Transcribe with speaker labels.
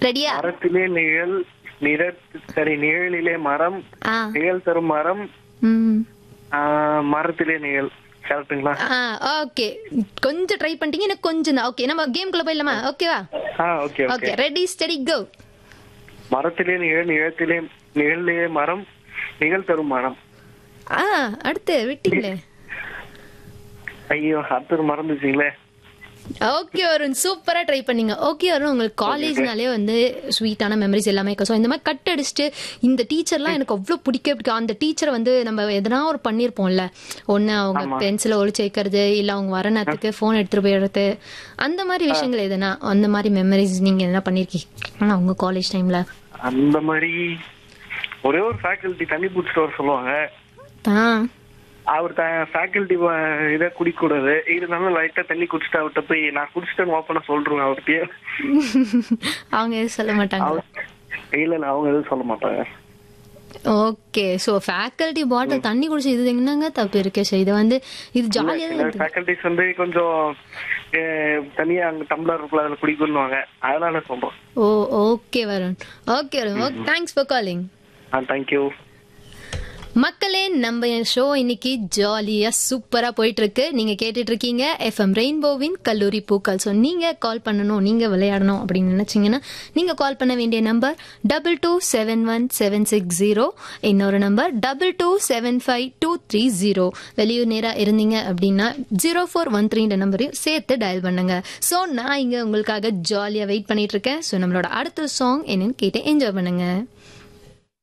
Speaker 1: ரெடியா
Speaker 2: மரத்திலே நிழல் நிற சரி நிழலிலே மரம்
Speaker 1: ஆ
Speaker 2: நிழல் தரும் மரம்
Speaker 1: ம்
Speaker 2: ஆ, மரத்திலே நிழல் கரெக்ட்டுங்களா
Speaker 1: ஆ ஓகே கொஞ்சம் ட்ரை பண்ணிட்டீங்க எனக்கு கொஞ்சம் தான் ஓகே நம்ம கேம்குள்ள போயிடலாமா ஓகேவா
Speaker 2: ஆ okay
Speaker 1: okay
Speaker 2: okay
Speaker 1: ready steady go
Speaker 2: மரத்திலே நிழல் நிழத்திலே நிழலே மரம் நிழல் தரும் மரம்
Speaker 1: ஆ அடுத்து விட்டீங்களே
Speaker 2: ஐயோ அடுத்தது மறந்துச்சுங்களே
Speaker 1: ஓகே வருண் சூப்பரா ட்ரை பண்ணீங்க ஓகே வருண் உங்களுக்கு காலேஜ்னாலே வந்து ஸ்வீட்டான மெமரிஸ் எல்லாமே இருக்கும் ஸோ இந்த மாதிரி கட் அடிச்சுட்டு இந்த டீச்சர்லாம் எனக்கு அவ்வளோ பிடிக்க பிடிக்கும் அந்த டீச்சரை வந்து நம்ம எதனா ஒரு பண்ணியிருப்போம்ல ஒன்று அவங்க பென்சிலை ஒழிச்சு வைக்கிறது இல்லை அவங்க வர நேரத்துக்கு ஃபோன் எடுத்துட்டு போயிடுறது அந்த மாதிரி விஷயங்கள் எதுனா அந்த மாதிரி மெமரிஸ் நீங்க என்ன பண்ணிருக்கீங்க ஆனா உங்க காலேஜ் டைம்ல
Speaker 2: அந்த மாதிரி ஒரே ஒரு ஃபேக்கல்டி தண்ணி பிடிச்சிட்டு வர சொல்லுவாங்க
Speaker 1: ஆ
Speaker 2: அவர் ஃபேக்கல்டி இதை குடிக்க கூடாது இருந்தாலும் லைட்டா தண்ணி குடிச்சிட்டு அவர்கிட்ட போய் நான் குடிச்சிட்டேன்னு ஓப்பனா சொல்றேன் அவர்கிட்டயே
Speaker 1: அவங்க எதுவும் சொல்ல மாட்டாங்க
Speaker 2: அவர் இல்ல இல்ல அவங்க எதுவும் சொல்ல மாட்டாங்க
Speaker 1: ஓகே ஸோ ஃபேக்கல்ட்டி பாட்டில் தண்ணி குடிச்சு இது என்னங்க தப்பு இருக்கு ஸோ இதை வந்து இது ஜாலியாக தான்
Speaker 2: ஃபேக்கல்டிஸ் வந்து கொஞ்சம் அஹ், தனியா அங்க டம்ளர் இருக்குல்ல அதுல குடிக்கணுவாங்க அதனால சொல்றேன்
Speaker 1: oh okay Varun okay Varun okay thanks for calling
Speaker 2: ஆ தேங்க்யூ
Speaker 1: மக்களே நம்ம ஷோ இன்னைக்கு ஜாலியா சூப்பரா போயிட்டு இருக்கு நீங்க கேட்டுட்டு இருக்கீங்க எஃப்எம் ரெயின்போவின் கல்லூரி பூக்கள் ஸோ நீங்க கால் பண்ணணும் நீங்க விளையாடணும் அப்படின்னு நினைச்சீங்கன்னா நீங்க கால் பண்ண வேண்டிய number double two seven one seven six zero இன்னொரு number double two seven five two three zero வெளியூர் நேரா இருந்தீங்க அப்படின்னா ஜீரோ ஃபோர் ஒன் த்ரீன்ற நம்பரையும் சேர்த்து டயல் பண்ணுங்க ஸோ நான் இங்க உங்களுக்காக ஜாலியா வெயிட் பண்ணிட்டு இருக்கேன் ஸோ நம்மளோட அடுத்த சாங் என்னன்னு கேட்டு என்ஜாய் பண்ணுங்க